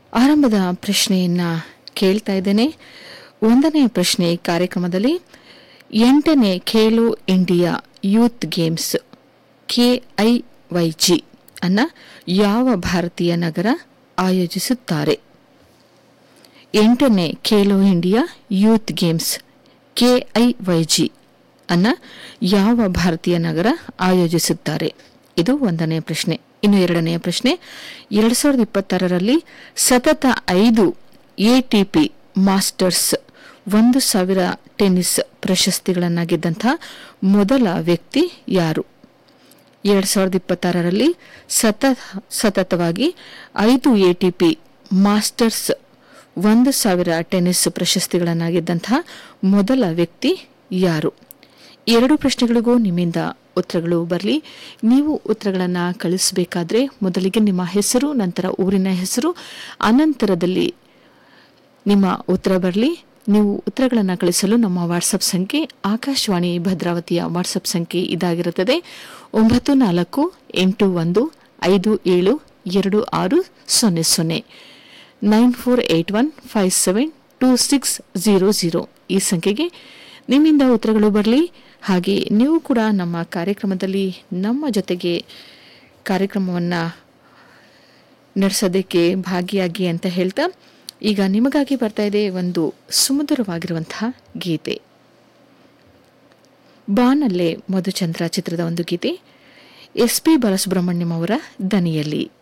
ಆರಂಭದ ಪ್ರಶ್ನೆಯನ್ನ ಕೇಳ್ತಾ ಇದ್ದೇನೆ ಒಂದನೇ ಪ್ರಶ್ನೆ ಕಾರ್ಯಕ್ರಮದಲ್ಲಿ ಎಂಟನೇ Khelo India youth games KIYG ಅನ್ನ ಯಾವ ಭಾರತೀಯ ನಗರ ಆಯೋಜಿಸುತ್ತಾರೆ ಎಂಟನೇ Khelo India youth games KIYG ಅನ್ನ ಯಾವ ಭಾರತೀಯ ನಗರ ಆಯೋಜಿಸುತ್ತಾರೆ ಇದು ಒಂದನೇ ಪ್ರಶ್ನೆ ಇನ್ನು ಎರಡನೆಯ ಪ್ರಶ್ನೆ ಎರಡ್ ಸಾವಿರದ ಇಪ್ಪತ್ತಾರರಲ್ಲಿ ಸತತ ಐದು ಎಟಿಪಿ ಮಾಸ್ಟರ್ಸ್ ಒಂದು ಸಾವಿರ ಟೆನ್ನಿಸ್ ಪ್ರಶಸ್ತಿಗಳನ್ನು ಗೆದ್ದಂಥ ಮೊದಲ ವ್ಯಕ್ತಿ ಯಾರು ಎರಡ್ ಸಾವಿರದ ಇಪ್ಪತ್ತಾರರಲ್ಲಿ ಸತ ಸತತವಾಗಿ ಐದು ಎಟಿಪಿ ಮಾಸ್ಟರ್ಸ್ ಒಂದು ಸಾವಿರ ಟೆನ್ನಿಸ್ ಪ್ರಶಸ್ತಿಗಳನ್ನು ಗೆದ್ದಂತಹ ಮೊದಲ ವ್ಯಕ್ತಿ ಯಾರು ಎರಡು ಪ್ರಶ್ನೆಗಳಿಗೂ ನಿಮ್ಮಿಂದ ಉತ್ತರಗಳು ಬರಲಿ ನೀವು ಉತ್ತರಗಳನ್ನು ಕಳಿಸಬೇಕಾದ್ರೆ ಮೊದಲಿಗೆ ನಿಮ್ಮ ಹೆಸರು ನಂತರ ಊರಿನ ಹೆಸರು ಅನಂತರದಲ್ಲಿ ನಿಮ್ಮ ಉತ್ತರ ಬರಲಿ ನೀವು ಉತ್ತರಗಳನ್ನು ಕಳಿಸಲು ನಮ್ಮ ವಾಟ್ಸಪ್ ಸಂಖ್ಯೆ ಆಕಾಶವಾಣಿ ಭದ್ರಾವತಿಯ ವಾಟ್ಸಪ್ ಸಂಖ್ಯೆ ಇದಾಗಿರುತ್ತದೆ ಒಂಬತ್ತು ನಾಲ್ಕು ಎಂಟು ಒಂದು ಐದು ಏಳು ಎರಡು ಆರು ಸೊನ್ನೆ ಸೊನ್ನೆ nine four eight one five seven two six zero zero ಈ ಸಂಖ್ಯೆಗೆ ನಿಮ್ಮಿಂದ ಉತ್ತರಗಳು ಬರಲಿ ಹಾಗೆ ನೀವು ಕೂಡ ನಮ್ಮ ಕಾರ್ಯಕ್ರಮದಲ್ಲಿ ನಮ್ಮ ಜೊತೆಗೆ ಕಾರ್ಯಕ್ರಮವನ್ನು ನಡೆಸೋದಕ್ಕೆ ಭಾಗಿಯಾಗಿ ಅಂತ ಹೇಳ್ತಾ ಈಗ ನಿಮಗಾಗಿ ಬರ್ತಾ ಇದೆ ಒಂದು ಸುಮಧುರವಾಗಿರುವಂತಹ ಗೀತೆ ಬಾನಲ್ಲೇ ಮಧುಚಂದ್ರ ಚಿತ್ರದ ಒಂದು ಗೀತೆ ಎಸ್ ಪಿ ಬಾಲಸುಬ್ರಹ್ಮಣ್ಯಂ ಅವರ ದನಿಯಲ್ಲಿ